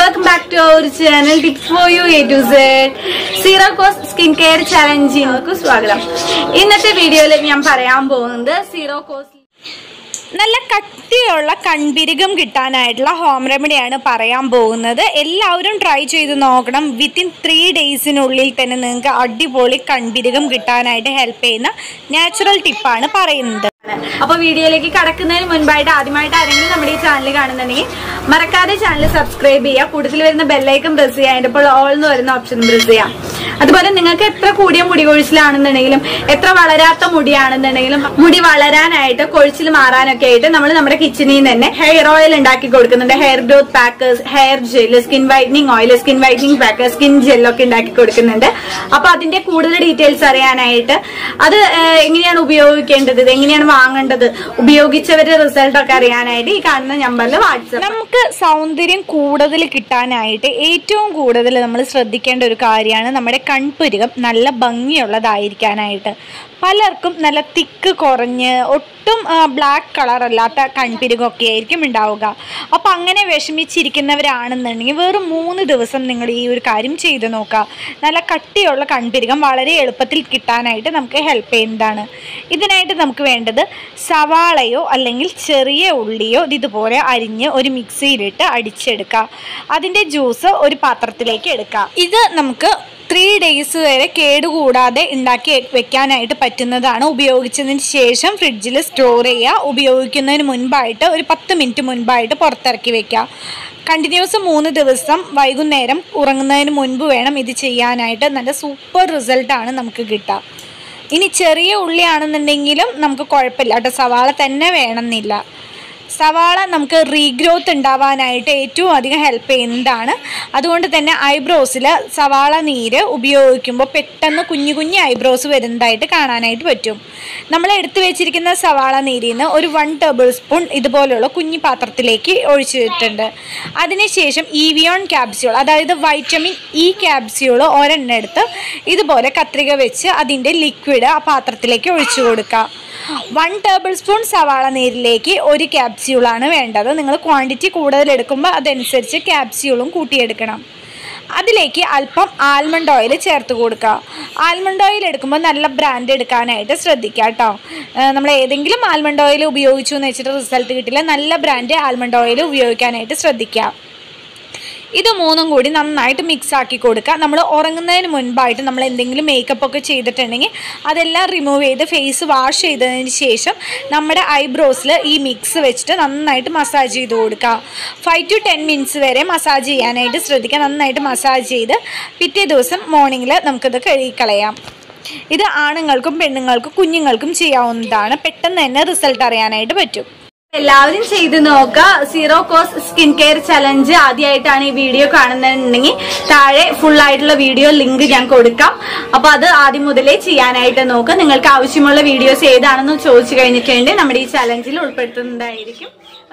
welcome back to our channel tips for you A to Z zero cost skin care ചലഞ്ചിങ്ങൾക്ക് സ്വാഗതം ഇന്നത്തെ വീഡിയോയിൽ ഞാൻ പറയാൻ പോകുന്നത് സീറോ കോസ് നല്ല കട്ടിയുള്ള കൺപിരികം കിട്ടാനായിട്ടുള്ള ഹോം റെമഡിയാണ് പറയാൻ പോകുന്നത് എല്ലാവരും ട്രൈ ചെയ്ത് നോക്കണം വിത്തിൻ ത്രീ ഡേയ്സിനുള്ളിൽ തന്നെ നിങ്ങൾക്ക് അടിപൊളി കൺപിരികം കിട്ടാനായിട്ട് ഹെൽപ്പ് ചെയ്യുന്ന നാച്ചുറൽ ടിപ്പാണ് പറയുന്നത് അപ്പൊ വീഡിയോയിലേക്ക് കടക്കുന്നതിന് മുൻപായിട്ട് ആദ്യമായിട്ട് ആരെങ്കിലും നമ്മുടെ ഈ ചാനൽ കാണുന്നുണ്ടെങ്കിൽ മറക്കാതെ ചാനൽ സബ്സ്ക്രൈബ് ചെയ്യുക കൂടുതൽ വരുന്ന ബെല്ലൈക്കൺ പ്രസ് ചെയ്യുക അതിന്റെ ഇപ്പോൾ ഓൾ എന്ന് വരുന്ന ഓപ്ഷൻ പ്രസ് ചെയ്യാം അതുപോലെ നിങ്ങൾക്ക് എത്ര കൂടിയ മുടി കൊഴിച്ചിലാണെന്നുണ്ടെങ്കിലും എത്ര വളരാത്ത മുടിയാണെന്നുണ്ടെങ്കിലും മുടി വളരാനായിട്ട് കൊഴിച്ചിൽ മാറാനൊക്കെ ആയിട്ട് നമ്മൾ നമ്മുടെ കിച്ചണിൽ നിന്ന് തന്നെ ഹെയർ ഓയിൽ ഉണ്ടാക്കി കൊടുക്കുന്നുണ്ട് hair growth packers hair gel skin whitening oil skin whitening pack skin ജെല്ലൊക്കെ ഉണ്ടാക്കി കൊടുക്കുന്നുണ്ട് അപ്പൊ അതിന്റെ കൂടുതൽ ഡീറ്റെയിൽസ് അറിയാനായിട്ട് അത് ഏഹ്, എങ്ങനെയാണ് ഉപയോഗിക്കേണ്ടത് ഇത് എങ്ങനെയാണ് വാങ്ങേണ്ടത് ഉപയോഗിച്ചവരുടെ റിസൾട്ട് ഒക്കെ അറിയാനായിട്ട് ഈ കാണുന്ന നമ്പറിൽ വാട്സപ്പ് നമുക്ക് സൗന്ദര്യം കൂടുതൽ കിട്ടാനായിട്ട് ഏറ്റവും കൂടുതൽ നമ്മൾ ശ്രദ്ധിക്കേണ്ട ഒരു കാര്യമാണ് നമ്മുടെ കൺപുരുകം നല്ല ഭംഗിയുള്ളതായിരിക്കാനായിട്ട് പലർക്കും നല്ല തിക്ക് കുറഞ്ഞ് ഒട്ടും ബ്ലാക്ക് കളർ അല്ലാത്ത കൺപിരുകമൊക്കെ ആയിരിക്കും ഉണ്ടാവുക അപ്പം അങ്ങനെ വിഷമിച്ചിരിക്കുന്നവരാണെന്നുണ്ടെങ്കിൽ വെറും മൂന്ന് ദിവസം നിങ്ങൾ ഈ ഒരു കാര്യം ചെയ്തു നോക്കുക നല്ല കട്ടിയുള്ള കൺപിരുകം വളരെ എളുപ്പത്തിൽ കിട്ടാനായിട്ട് നമുക്ക് ഹെൽപ്പ് ചെയ്യുന്നതാണ് ഇതിനായിട്ട് നമുക്ക് വേണ്ടത് സവാളയോ അല്ലെങ്കിൽ ചെറിയ ഉള്ളിയോ ഇത് ഇതുപോലെ അരിഞ്ഞ് ഒരു മിക്സിയിലിട്ട് അടിച്ചെടുക്കുക അതിൻ്റെ ജ്യൂസ് ഒരു പാത്രത്തിലേക്ക് എടുക്കുക ഇത് നമുക്ക് ത്രീ ഡേയ്സ് വരെ കേടുകൂടാതെ ഉണ്ടാക്കി വെക്കാനായിട്ട് പറ്റുന്നതാണ് ഉപയോഗിച്ചതിന് ശേഷം ഫ്രിഡ്ജിൽ സ്റ്റോർ ചെയ്യുക ഉപയോഗിക്കുന്നതിന് മുൻപായിട്ട് ഒരു പത്ത് മിനിറ്റ് മുൻപായിട്ട് പുറത്തിറക്കി വെക്കുക കണ്ടിന്യൂസ് മൂന്ന് ദിവസം വൈകുന്നേരം ഉറങ്ങുന്നതിന് മുൻപ് വേണം ഇത് ചെയ്യാനായിട്ട് നല്ല സൂപ്പർ റിസൾട്ടാണ് നമുക്ക് കിട്ടുക ഇനി ചെറിയ ഉള്ളിയാണെന്നുണ്ടെങ്കിലും നമുക്ക് കുഴപ്പമില്ല കേട്ടോ സവാള തന്നെ വേണമെന്നില്ല സവാള നമുക്ക് റീഗ്രോത്ത് ഉണ്ടാവാനായിട്ട് ഏറ്റവും അധികം ഹെൽപ്പ് ചെയ്യുന്നതാണ് അതുകൊണ്ട് തന്നെ ഐബ്രോസിൽ സവാള നീര് ഉപയോഗിക്കുമ്പോൾ പെട്ടെന്ന് കുഞ്ഞു കുഞ്ഞു ഐബ്രോസ് വരുന്നതായിട്ട് കാണാനായിട്ട് പറ്റും നമ്മൾ എടുത്തു വെച്ചിരിക്കുന്ന സവാള നീരിൽ നിന്ന് ഒരു വൺ ടേബിൾ സ്പൂൺ ഇതുപോലുള്ള കുഞ്ഞു പാത്രത്തിലേക്ക് ഒഴിച്ചിട്ടുണ്ട് അതിനുശേഷം ഇവിയോൺ ക്യാപ്സ്യൂൾ അതായത് വൈറ്റമിൻ ഇ ക്യാപ്സ്യൂൾ ഒരെണ്ണം എടുത്ത് ഇതുപോലെ കത്രിക വെച്ച് അതിൻ്റെ ലിക്വിഡ് ആ പാത്രത്തിലേക്ക് ഒഴിച്ചു കൊടുക്കുക വൺ ടേബിൾ സ്പൂൺ സവാള നീരിലേക്ക് ഒരു ക്യാപ്സ്യൂളാണ് വേണ്ടത് നിങ്ങൾ ക്വാണ്ടിറ്റി കൂടുതൽ എടുക്കുമ്പോൾ അതനുസരിച്ച് ക്യാപ്സ്യൂളും കൂട്ടിയെടുക്കണം അതിലേക്ക് അല്പം ആൽമണ്ട് ഓയിൽ ചേർത്ത് കൊടുക്കുക ആൽമണ്ട് ഓയിൽ എടുക്കുമ്പോൾ നല്ല ബ്രാൻഡ് എടുക്കാനായിട്ട് ശ്രദ്ധിക്കുക കേട്ടോ നമ്മൾ ഏതെങ്കിലും ആൽമണ്ട് ഓയിൽ ഉപയോഗിച്ചു എന്ന് വെച്ചിട്ട് റിസൾട്ട് കിട്ടില്ല നല്ല ബ്രാൻഡ് ആൽമണ്ട് ഓയിൽ ഉപയോഗിക്കാനായിട്ട് ശ്രദ്ധിക്കുക ഇത് മൂന്നും കൂടി നന്നായിട്ട് മിക്സ് ആക്കി കൊടുക്കുക നമ്മൾ ഉറങ്ങുന്നതിന് മുൻപായിട്ട് നമ്മൾ എന്തെങ്കിലും മേക്കപ്പ് ഒക്കെ ചെയ്തിട്ടുണ്ടെങ്കിൽ അതെല്ലാം റിമൂവ് ചെയ്ത് ഫേസ് വാഷ് ചെയ്തതിന് ശേഷം നമ്മുടെ ഐബ്രോസിൽ ഈ മിക്സ് വെച്ചിട്ട് നന്നായിട്ട് മസാജ് ചെയ്ത് കൊടുക്കുക ഫൈവ് ടു ടെൻ മിനിറ്റ്സ് വരെ മസാജ് ചെയ്യാനായിട്ട് ശ്രദ്ധിക്കുക നന്നായിട്ട് മസാജ് ചെയ്ത് പിറ്റേ ദിവസം മോർണിംഗിൽ നമുക്കിത് കഴുകിക്കളയാം ഇത് ആണുങ്ങൾക്കും പെണ്ണുങ്ങൾക്കും കുഞ്ഞുങ്ങൾക്കും ചെയ്യാവുന്നതാണ് പെട്ടെന്ന് തന്നെ റിസൾട്ട് അറിയാനായിട്ട് പറ്റും എല്ലാവരും ചെയ്ത് നോക്കുക zero cost skin care challenge ആദ്യമായിട്ടാണ് ഈ വീഡിയോ കാണുന്നുണ്ടെങ്കിൽ താഴെ ഫുൾ ആയിട്ടുള്ള വീഡിയോ ലിങ്ക് ഞാൻ കൊടുക്കാം അപ്പൊ അത് ആദ്യം മുതലേ ചെയ്യാനായിട്ട് നോക്കുക നിങ്ങൾക്ക് ആവശ്യമുള്ള വീഡിയോസ് ഏതാണെന്ന് ചോദിച്ചു കഴിഞ്ഞിട്ടുണ്ടെങ്കിൽ നമ്മുടെ ഈ ചലഞ്ചിൽ ഉൾപ്പെടുത്തുന്നതായിരിക്കും